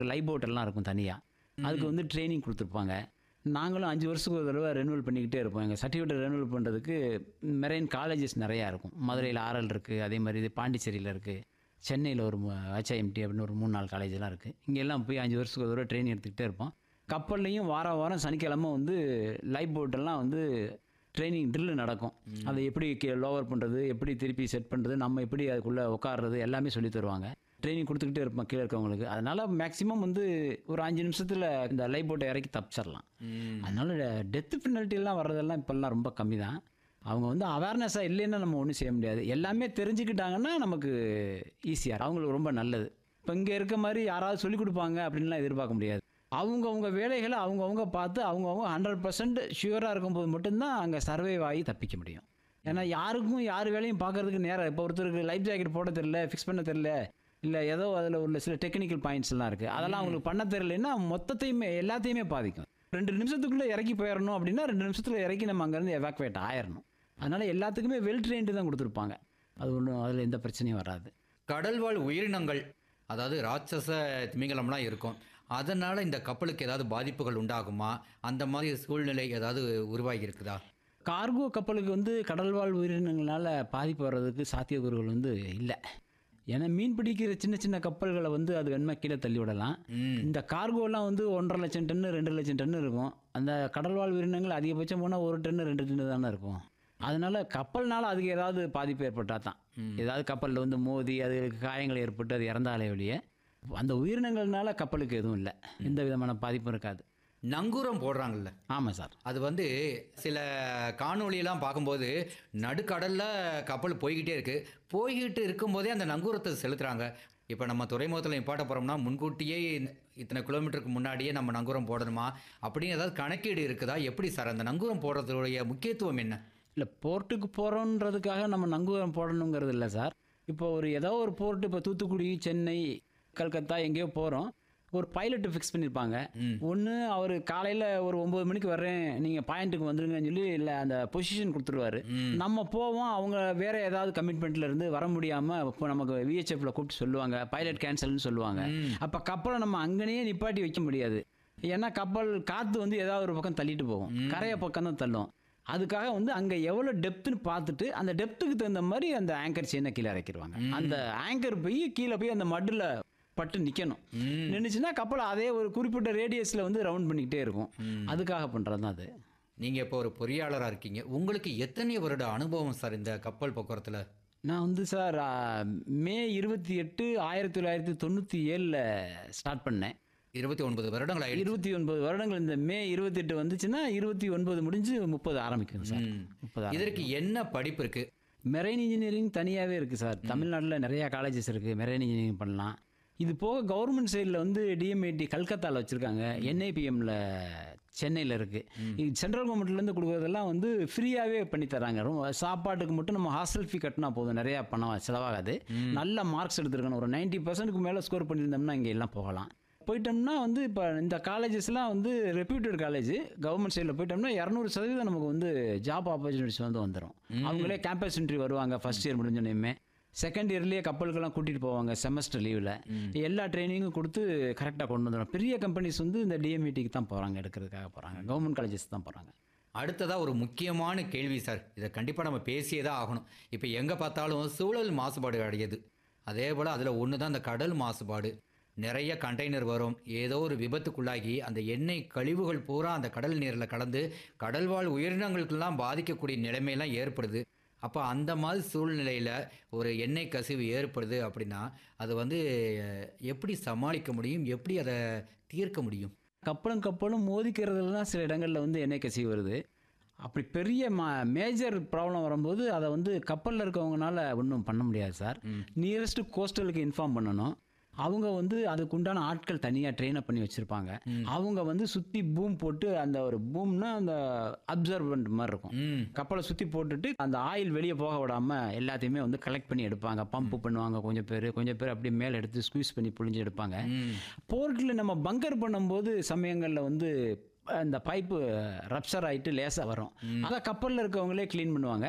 Life boat எல்லாம் இருக்கும் தனியாக அதுக்கு வந்து ட்ரைனிங் கொடுத்துருப்பாங்க நாங்களும் அஞ்சு வருஷத்துக்கு ஒரு தடவை ரெனுவல் பண்ணிக்கிட்டே இருப்போம் எங்கள் சர்டிஃபிகேட் ரெனுவல் பண்ணுறதுக்கு மெரைன் காலேஜஸ் நிறையா இருக்கும் மதுரையில் ஆர்எல் இருக்குது அதே மாதிரி இது பாண்டிச்சேரியில் இருக்குது சென்னையில் ஒரு ஹெச்ஐஎம்டி அப்படின்னு ஒரு மூணு நாலு காலேஜெலாம் இருக்குது இங்கெல்லாம் போய் அஞ்சு வருஷத்துக்கு ஒரு தடவை ட்ரைனிங் எடுத்துக்கிட்டே இருப்போம் கப்பல்லையும் வாரம் வாரம் சனிக்கிழமை வந்து லைஃப் போட்டெல்லாம் வந்து ட்ரைனிங் ட்ரில் நடக்கும் அதை எப்படி லோவர் பண்ணுறது எப்படி திருப்பி செட் பண்ணுறது நம்ம எப்படி அதுக்குள்ளே உட்காடுறது எல்லாமே சொல்லி தருவாங்க ட்ரைனிங் கொடுத்துக்கிட்டே இருப்போம் கீழே இருக்கவங்களுக்கு அதனால் மேக்ஸிமம் வந்து ஒரு அஞ்சு நிமிஷத்தில் இந்த லைஃப் போட்டை இறக்கி தப்பிச்சிடலாம் அதனால் டெத்து பெனல்ட்டிலாம் வர்றதெல்லாம் இப்போல்லாம் ரொம்ப கம்மி தான் அவங்க வந்து அவேர்னஸாக இல்லைன்னா நம்ம ஒன்றும் செய்ய முடியாது எல்லாமே தெரிஞ்சுக்கிட்டாங்கன்னா நமக்கு ஈஸியாக அவங்களுக்கு ரொம்ப நல்லது இப்போ இங்கே இருக்க மாதிரி யாராவது சொல்லிக் கொடுப்பாங்க அப்படின்லாம் எதிர்பார்க்க முடியாது அவங்கவுங்க வேலைகளை அவங்கவுங்க பார்த்து அவங்கவுங்க ஹண்ட்ரட் பர்சன்ட் ஷியூராக இருக்கும்போது மட்டும்தான் அங்கே சர்வைவ் ஆகி தப்பிக்க முடியும் ஏன்னா யாருக்கும் யார் வேலையும் பார்க்கறதுக்கு நேரம் இப்போ ஒருத்தருக்கு லைஃப் ஜாக்கெட் போட தெரியல ஃபிக்ஸ் பண்ண தெரியல இல்லை ஏதோ அதில் உள்ள சில டெக்னிக்கல் பாயிண்ட்ஸ்லாம் இருக்குது அதெல்லாம் அவங்களுக்கு பண்ண தெரியலன்னா மொத்தத்தையுமே எல்லாத்தையுமே பாதிக்கும் ரெண்டு நிமிஷத்துக்குள்ளே இறக்கி போயிடணும் அப்படின்னா ரெண்டு நிமிஷத்தில் இறக்கி நம்ம அங்கேருந்து எவாக்குவேட் ஆயிடணும் அதனால் எல்லாத்துக்குமே வெல் ட்ரெயின்டு தான் கொடுத்துருப்பாங்க அது ஒன்றும் அதில் எந்த பிரச்சனையும் வராது கடல்வாழ் உயிரினங்கள் அதாவது ராட்சச திமிங்கலம்லாம் இருக்கும் அதனால் இந்த கப்பலுக்கு ஏதாவது பாதிப்புகள் உண்டாகுமா அந்த மாதிரி சூழ்நிலை ஏதாவது உருவாகி இருக்குதா கார்கோ கப்பலுக்கு வந்து கடல்வாழ் உயிரினங்களால் பாதிப்பு வர்றதுக்கு சாத்தியக்கூறுகள் வந்து இல்லை ஏன்னா மீன் பிடிக்கிற சின்ன சின்ன கப்பல்களை வந்து அது வேணுமா கீழே தள்ளி விடலாம் ம் இந்த கார்கோலாம் வந்து ஒன்றரை லட்சம் டன்னு ரெண்டு லட்சம் டன்னு இருக்கும் அந்த கடல்வாழ் உயிரினங்கள் அதிகபட்சம் போனால் ஒரு டன்னு ரெண்டு டன்னு தானே இருக்கும் அதனால கப்பல்னால அதுக்கு ஏதாவது பாதிப்பு ஏற்பட்டால் தான் ஏதாவது கப்பலில் வந்து மோதி அதுக்கு காயங்கள் ஏற்பட்டு அது இறந்தாலே ஒழிய அந்த உயிரினங்கள்னால கப்பலுக்கு எதுவும் இல்லை எந்த விதமான பாதிப்பும் இருக்காது நங்கூரம் போடுறாங்கல்ல ஆமாம் சார் அது வந்து சில காணொளியெல்லாம் பார்க்கும்போது நடுக்கடலில் கப்பல் போய்கிட்டே இருக்கு போய்கிட்டு இருக்கும்போதே அந்த நங்கூரத்தை செலுத்துறாங்க இப்போ நம்ம துறைமுகத்தில் நிப்பாட்ட போகிறோம்னா முன்கூட்டியே இத்தனை கிலோமீட்டருக்கு முன்னாடியே நம்ம நங்கூரம் போடணுமா அப்படின்னு ஏதாவது கணக்கீடு இருக்குதா எப்படி சார் அந்த நங்கூரம் போடுறதுடைய முக்கியத்துவம் என்ன இல்லை போர்ட்டுக்கு போகிறோன்றதுக்காக நம்ம நங்கூரம் போடணுங்கிறது இல்லை சார் இப்போ ஒரு ஏதோ ஒரு போர்ட்டு இப்போ தூத்துக்குடி சென்னை கல்கத்தா எங்கேயோ போகிறோம் ஒரு பைலட்டு ஃபிக்ஸ் பண்ணியிருப்பாங்க ஒன்று அவர் காலையில் ஒரு ஒம்பது மணிக்கு வர்றேன் நீங்கள் பாயிண்ட்டுக்கு வந்துருங்கன்னு சொல்லி இல்லை அந்த பொசிஷன் கொடுத்துருவாரு நம்ம போவோம் அவங்க வேற ஏதாவது கமிட்மெண்ட்ல இருந்து வர முடியாமல் இப்போ நமக்கு விஹெச்எஃப்ல கூப்பிட்டு சொல்லுவாங்க பைலட் கேன்சல்னு சொல்லுவாங்க அப்போ கப்பலை நம்ம அங்கனையே நிப்பாட்டி வைக்க முடியாது ஏன்னா கப்பல் காற்று வந்து ஏதாவது ஒரு பக்கம் தள்ளிட்டு போகும் கரையை பக்கம் தான் தள்ளும் அதுக்காக வந்து அங்கே எவ்வளோ டெப்த்துன்னு பார்த்துட்டு அந்த டெப்த்துக்கு தகுந்த மாதிரி அந்த ஆங்கர் செயினை கீழே இறக்கிடுவாங்க அந்த ஆங்கர் போய் கீழே போய் அந்த மட்டில் பட்டு நிற்கணும் நின்றுச்சுன்னா கப்பல் அதே ஒரு குறிப்பிட்ட ரேடியஸில் வந்து ரவுண்ட் பண்ணிக்கிட்டே இருக்கும் அதுக்காக பண்ணுறது தான் அது நீங்கள் இப்போ ஒரு பொறியாளராக இருக்கீங்க உங்களுக்கு எத்தனை வருட அனுபவம் சார் இந்த கப்பல் போக்குவரத்தில் நான் வந்து சார் ஆ, மே இருபத்தி எட்டு ஆயிரத்தி தொள்ளாயிரத்தி தொண்ணூற்றி ஏழில் ஸ்டார்ட் பண்ணேன் இருபத்தி ஒன்பது வருடங்கள் ஆயிடுச்சு இருபத்தி ஒன்பது வருடங்கள் இந்த மே இருபத்தெட்டு வந்துச்சுன்னா இருபத்தி ஒன்பது முடிஞ்சு முப்பது ஆரம்பிக்கும் சார் ம். முப்பது இதற்கு என்ன படிப்பு இருக்கு மெரைன் இன்ஜினியரிங் தனியாகவே இருக்குது சார் தமிழ்நாட்டில் நிறையா காலேஜஸ் இருக்குது மெரைன் இன்ஜினியரிங் பண்ணலாம் இது போக கவர்மெண்ட் சைடில் வந்து டிஎம்ஐடி கல்கத்தாவில் வச்சுருக்காங்க என்ஐபிஎம்மில் சென்னையில் இருக்குது இது சென்ட்ரல் கவர்மெண்ட்லேருந்து கொடுக்குறதெல்லாம் வந்து ஃப்ரீயாகவே பண்ணி தராங்க ரொம்ப சாப்பாட்டுக்கு மட்டும் நம்ம ஹாஸ்டல் ஃபீ கட்டினா போதும் நிறையா பணம் செலவாகாது நல்ல மார்க்ஸ் எடுத்துருக்கணும் ஒரு 90% பர்சன்ட்டுக்கு மேலே ஸ்கோர் பண்ணியிருந்தோம்னா இங்கே எல்லாம் போகலாம் போயிட்டோம்னா வந்து இப்போ இந்த காலேஜஸ்லாம் வந்து ரெப்யூட்டட் காலேஜ் கவர்மெண்ட் சைடில் போயிட்டோம்னா இரநூறு சதவீதம் நமக்கு வந்து ஜாப் ஆப்பர்ச்சுனிட்டிஸ் வந்து வந்துடும் அவங்களே கேம்பஸ் இன்ட்ரி வருவாங்க ஃபர்ஸ்ட் இயர் முடிஞ்சோடனே செகண்ட் இயர்லேயே கப்பலுக்கெல்லாம் கூட்டிகிட்டு போவாங்க செமஸ்டர் லீவில் எல்லா ட்ரைனிங்கும் கொடுத்து கரெக்டாக கொண்டு வந்துடும் பெரிய கம்பெனிஸ் வந்து இந்த டிஎம்இடிக்கு தான் போகிறாங்க எடுக்கிறதுக்காக போகிறாங்க கவர்மெண்ட் காலேஜஸ் தான் போகிறாங்க அடுத்ததா ஒரு முக்கியமான கேள்வி சார் இதை கண்டிப்பாக நம்ம பேசியே தான் ஆகணும் இப்போ எங்கே பார்த்தாலும் சூழல் மாசுபாடு அடையுது அதே போல் அதில் ஒன்று தான் இந்த கடல் மாசுபாடு நிறைய கண்டெய்னர் வரும் ஏதோ ஒரு விபத்துக்குள்ளாகி அந்த எண்ணெய் கழிவுகள் பூரா அந்த கடல் நீரில் கலந்து கடல்வாழ் உயிரினங்களுக்கெல்லாம் பாதிக்கக்கூடிய நிலைமையெல்லாம் ஏற்படுது அப்போ அந்த மாதிரி சூழ்நிலையில் ஒரு எண்ணெய் கசிவு ஏற்படுது அப்படின்னா அது வந்து அஹ், எப்படி சமாளிக்க முடியும் எப்படி அதை தீர்க்க முடியும் கப்பலும் கப்பலும் மோதிக்கிறதுல தான் சில இடங்களில் வந்து எண்ணெய் கசிவு வருது அப்படி பெரிய மா மேஜர் ப்ராப்ளம் வரும்போது அதை வந்து கப்பலில் இருக்கவங்கனால ஒன்றும் பண்ண முடியாது சார் நியரஸ்ட் கோஸ்டலுக்கு இன்ஃபார்ம் பண்ணணும் அவங்க வந்து அதுக்குண்டான ஆட்கள் தனியாக ட்ரெயினப் பண்ணி வச்சுருப்பாங்க அவங்க வந்து சுற்றி பூம் போட்டு அந்த ஒரு பூம்னா அந்த அப்சர்வன்ட் மாதிரி இருக்கும் ம் கப்பலை சுற்றி போட்டுட்டு அந்த ஆயில் வெளியே போக விடாமல் எல்லாத்தையுமே வந்து கலெக்ட் பண்ணி எடுப்பாங்க பம்ப் பண்ணுவாங்க கொஞ்சம் பேர் கொஞ்சம் பேர் அப்படியே மேலே எடுத்து ஸ்குவீஸ் பண்ணி புழிஞ்சு எடுப்பாங்க ம் போர்ட்டில் நம்ம பங்கர் பண்ணும்போது சமயங்களில் வந்து அந்த பைப்பு ரப்சர் ஆகிட்டு லேசாக வரும் அதை கப்பலில் இருக்கவங்களே க்ளீன் பண்ணுவாங்க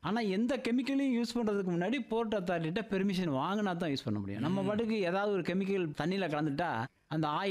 ஆனால் எந்த கெமிக்கலையும் யூஸ் பண்ணுறதுக்கு முன்னாடி போர்ட் அத்தாரிட்ட பெர்மிஷன் வாங்கினா தான் யூஸ் பண்ண முடியும் நம்ம பாட்டுக்கு ஏதாவது ஒரு கெமிக்கல் தண்ணியில் கலந்துட்டா அந்த ஆயில்